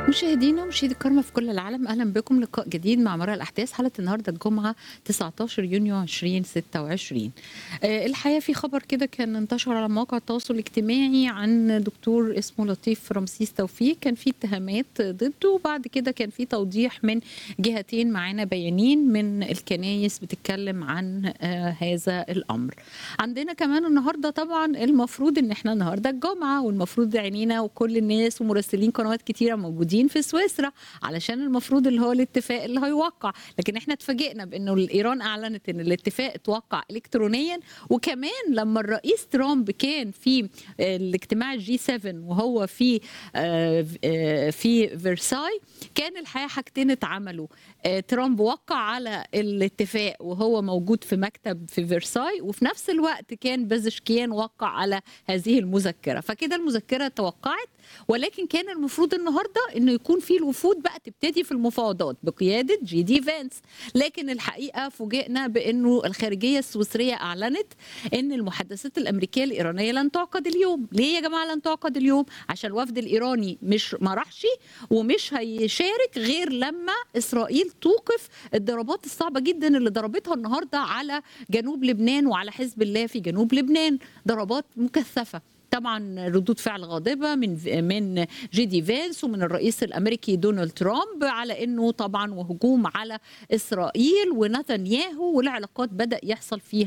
مشاهدينا ومشاهدي الكرامة في كل العالم أهلا بكم لقاء جديد مع مرة الأحداث حلقة النهاردة الجمعة 19 يونيو 2026 آه، الحقيقة في خبر كده كان انتشر على مواقع التواصل الاجتماعي عن دكتور اسمه لطيف رمسيس توفيق كان في اتهامات ضده وبعد كده كان في توضيح من جهتين معانا بيانين من الكنايس بتتكلم عن آه، هذا الأمر عندنا كمان النهاردة طبعا المفروض ان احنا النهاردة الجمعة والمفروض عينينا وكل الناس ومراسلين قنوات كتيرة موجودين في سويسرا علشان المفروض اللي هو الاتفاق اللي هيوقع لكن احنا اتفاجئنا بانه ايران اعلنت ان الاتفاق اتوقع الكترونيا وكمان لما الرئيس ترامب كان في الاجتماع الجي 7 وهو في آه، آه، في فرساي كان الحقيقه حاجتين اتعملوا آه، ترامب وقع على الاتفاق وهو موجود في مكتب في فرساي وفي نفس الوقت كان بازشكيان وقع على هذه المذكره فكده المذكره توقعت ولكن كان المفروض النهارده انه يكون في الوفود بقى تبتدي في المفاوضات بقياده جي دي فانس لكن الحقيقه فوجئنا بانه الخارجيه السويسريه اعلنت ان المحادثات الامريكيه الايرانيه لن تعقد اليوم ليه يا جماعه لن تعقد اليوم عشان الوفد الايراني مش ما راحش ومش هيشارك غير لما اسرائيل توقف الضربات الصعبه جدا اللي ضربتها النهارده على جنوب لبنان وعلى حزب الله في جنوب لبنان ضربات مكثفه طبعا ردود فعل غاضبه من من جي دي فانس ومن الرئيس الامريكي دونالد ترامب على انه طبعا وهجوم على اسرائيل ونتنياهو والعلاقات بدا يحصل فيها